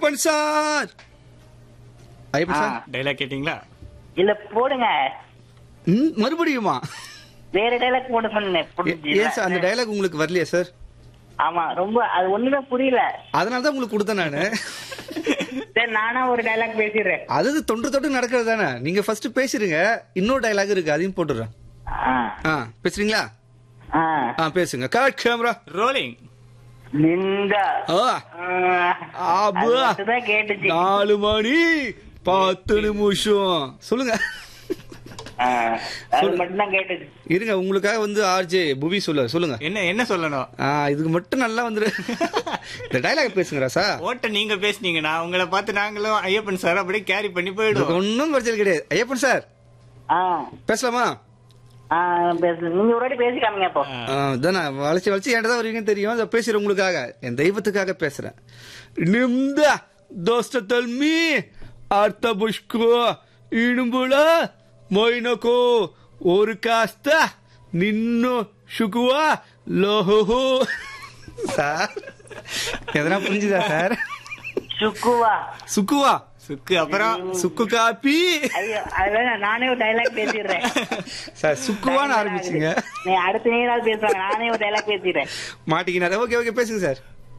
Ayyappan sir Ayyappan sir dialogue கேட்டிங்களா இல்ல போடுங்க ம், மறுபடியுமா வேற டைலாக் போட சொன்னேன் ஏ- ஏன் சார் அந்த டைலாக் உங்களுக்கு வரலையா சார் ஆமா ரொம்ப அது ஒண்ணுமே புரியல அதனால தான் உங்களுக்கு கொடுத்தேன் நானு சரி நானா ஒரு டைலாக் பேசிடுறேன் அது தொன்று தொட்டு நடக்கிறது தானே நீங்க ஃபர்ஸ்ட் பேசிருங்க இன்னொரு டைலாக் இருக்கு அதையும் போட்டுறேன் ஆ, ஆ பேசுறீங்களா ஆ. ஆ பேசுங்க கட் கேமரா ரோலிங் நிந்தா ஆ ஆ, ஆபு. அது மட்டும்தான் கேட்டுச்சு நாலு மணி பத்து நிமிஷம் சொல்லுங்க ஆ, அது மட்டும்தான் கேட்டுச்சு இருங்க உங்களுக்காக வந்து ஆர்ஜே புவி சொல்ல சொல்லுங்க என்ன என்ன சொல்லணும் ஆ இதுக்கு மட்டும் நல்லா வந்துரு இந்த டைலாக் பேசுங்கடா சார் ஓட்ட நீங்க பேசுனீங்கன்னா உங்களை பார்த்து நாங்களும் ஐயப்பன் சார் அப்படியே கேரி பண்ணி போயிடுவோம் ஒன்னும் குறைச்சல் கிடையாது ஐயப்பன் சார் ஆ, பேசலாமா ஆ, பேசு நீங்க ஒரு வாட்டி பேசி காமிங்க அப்போ ஆ, இதான் நான் வளைச்சு வளைச்சு என்கிட்ட தான் வருவீங்கன்னு தெரியும் அதை பேசுறேன் உங்களுக்காக என் தெய்வத்துக்காக பேசுறேன் நிம்த தோஸ்த தல்மி அர்த்த புஷ்கோ இடும்புல மொய்னக்கோ ஒரு காஸ்த நின்னு சுகுவா லோஹோ சார் எதனா புரிஞ்சுதா சார் சுக்குவா சுக்குவா சுக்கு அப்புறம் சுக்கு காப்பி ஐயோ அதுதான் நானே ஒரு டைலாக் பேசிடுறேன் சார் சுக்குவான்னு ஆரம்பிச்சுங்க நீ அடுத்த நேரம் பேசுவாங்க நானே ஒரு டைலாக் பேசிடுறேன் மாட்டிக்கினாரு ஓகே ஓகே பேசுங்க சார்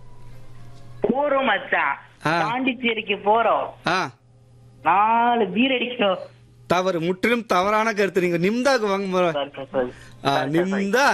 போறோம் மச்சான் ஆ. பாண்டிச்சேரிக்கு போறோம் ஆ நாலு பீர் அடிக்கணும் தவறு முற்றிலும் தவறான கருத்து நீங்க நிம்தாக்கு வாங்க முறை. Sorry, sorry, sorry. ஆ, Sorry, sorry, sorry. நிம்தா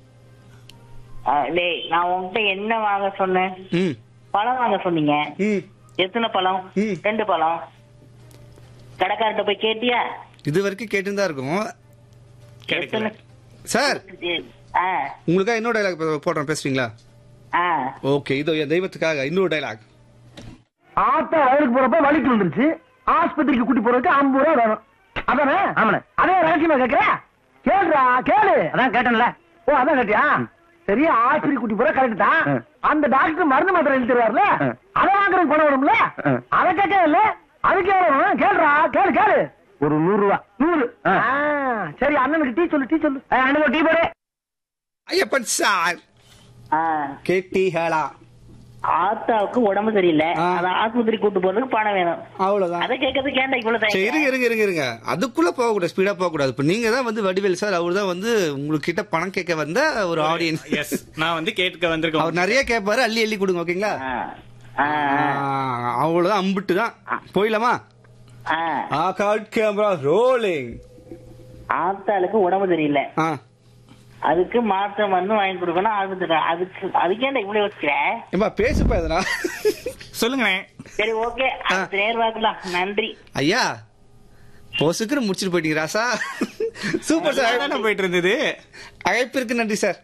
ஆ, டேய் நான் உன்கிட்ட என்ன வாங்க சொன்னேன் ம் பழம் வாங்க சொன்னீங்க ம் எத்தனை பழம் ம். ரெண்டு பழம் கடைக்காரர்கிட்ட போய் கேட்டியா இது வரைக்கும் கேட்டுதான் இருக்கும் கிடைக்கல சார் ஆ உங்களுக்காக இன்னொரு டைலாக் போடுறேன் பேசுறீங்களா ஆ ஓகே இதோ என் தெய்வத்துக்காக இன்னொரு டைலாக் ஆத்தா வயலுக்கு போறப்ப வலிக்கு வந்துருச்சு ஆஸ்பத்திரிக்கு கூட்டி போறதுக்கு ஐம்பது ரூபா வேணும் அதானே ஆமாண்ணே அதே ரகசியமா கேக்குற கேளுடா கேளு அதான் கேட்டேன்ல ஓ அதான் கேட்டியா சரி ஆஸ்பத்திரி கூட்டி போற கரெக்ட் தான் அந்த டாக்டர் மருந்து மாத்திரை எழுதி தருவார்ல அதை வாங்குறதுக்கு பணம் வரும்ல அதை கேட்க இல்ல அதுக்கு எவ்வளவு கேளுடா கேளு கேளு ஒரு நூறு ரூபா நூறு ஆ, சரி அண்ணனுக்கு டீ சொல்லு டீ சொல்லு அண்ணனுக்கு டீ போடு ஐயப்பன் சார் ஆ கேட்டீங்களா ஆத்தாவுக்கு உடம்பு சரியில்லை ஆ. அத ஆஸ்பத்திரி கூட்டு போறதுக்கு பணம் வேணும் அவ்வளவுதான் அதை கேட்கறதுக்கு ஏன்டா இவ்வளவு சரி இருங்க தயக்கம்? இருங்க இருங்க இருங்க அதுக்குள்ள போக கூடாது ஸ்பீடா போக கூடாது இப்ப நீங்க தான் வந்து வடிவேல் சார் அவர் தான் வந்து உங்களுக்கு கிட்ட பணம் கேட்க வந்த ஒரு ஆடியன்ஸ் எஸ் நான் வந்து கேட்க வந்திருக்கோம் அவர் நிறைய கேட்பாரு அள்ளி அள்ளி கொடுங்க ஓகேங்களா ஆ. ஆ. ஆ, அவ்வளவுதான் அம்பிட்டு தான் போயிடலாமா ஆ. ஆ கார்ட் கேமரா ரோலிங் ஆத்தாளுக்கு உடம்பு சரியில்லை ஆ அதுக்கு மாத்திரை மருந்து வாங்கி கொடுக்கணும் ஆஸ்பத்திரி அதுக்கு அதுக்கேண்டா இவ்வளவு வச்சுக்கிறேன் ஏம்பா பேசுப்பா எதனா சொல்லுங்கண்ணே சரி ஓகே அடுத்த நேரம் பார்க்கலாம் நன்றி ஐயா பொசுக்குன்னு முடிச்சிட்டு போயிட்டீங்க ராசா சூப்பர் சார் தானே போயிட்டு இருந்தது அழைப்பிற்கு நன்றி சார்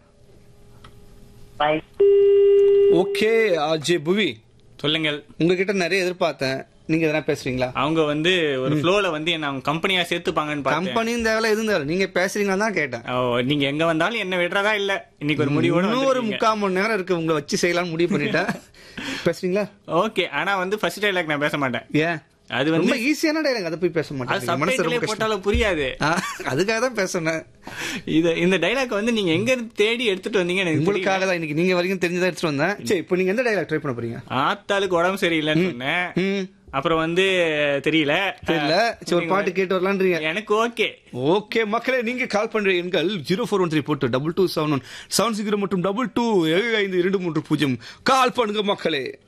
பாய் ஓகே அஜய் புவி சொல்லுங்கள் உங்ககிட்ட நிறைய எதிர்பார்த்தேன் நீங்க எதனா பேசுறீங்களா அவங்க வந்து ஒரு ஃப்ளோல வந்து என்ன அவங்க கம்பெனியா சேர்த்துப்பாங்கன்னு பார்த்தேன் கம்பெனியும் தேவையில்ல எதுவும் தேவையில்ல நீங்க பேசுறீங்களா தான் கேட்டேன் ஓ, நீங்க எங்க வந்தாலும் என்ன விடுறதா இல்ல இன்னைக்கு ஒரு முடிவோட இன்னும் ஒரு வந்திருக்கீங்க. முக்கால் மணி நேரம் இருக்கு உங்களை வச்சு செய்யலாம்னு முடிவு பண்ணிட்டேன் பேசுறீங்களா ஓகே ஆனா வந்து ஃபர்ஸ்ட் டைலாக் நான் பேச மாட்டேன் ஏன் அது ரொம்ப வந்து ஈஸியான டைலாக் அதை போய் பேச அது மாட்டேன் மனசு ரொம்ப சப்டைட்டிலே கஷ்டம். போட்டாலும் புரியாது ஆ, அதுக்காக தான் பேசுனேன் இது இந்த டைலாக் வந்து நீங்க எங்க இருந்து தேடி எடுத்துட்டு வந்தீங்க எனக்கு உங்களுக்காக தெரியல. தான் இன்னைக்கு நீங்க வரைக்கும் தெரிஞ்சதா எடுத்துட்டு வந்தேன் சரி இப்போ நீங்க எந்த டைலாக் ட்ரை பண்ண போறீங்க ஆத்தாளுக்கு உடம்பு சரியில்லைன்னு சொன்னேன் ம் அப்புறம் வந்து தெரியல தெரியல சரி ஒரு பாட்டு கேட்டு வரலான்றீங்க எனக்கு ஓகே ஓகே மக்களே நீங்க கால் பண்ற எண்கள் ஜீரோ ஃபோர் ஒன் த்ரீ போட்டு double two seven one seven zero மற்றும் டபுள் டூ ஏழு ஐந்து இரண்டு மூன்று பூஜ்ஜியம் கால் பண்ணுங்க மக்களே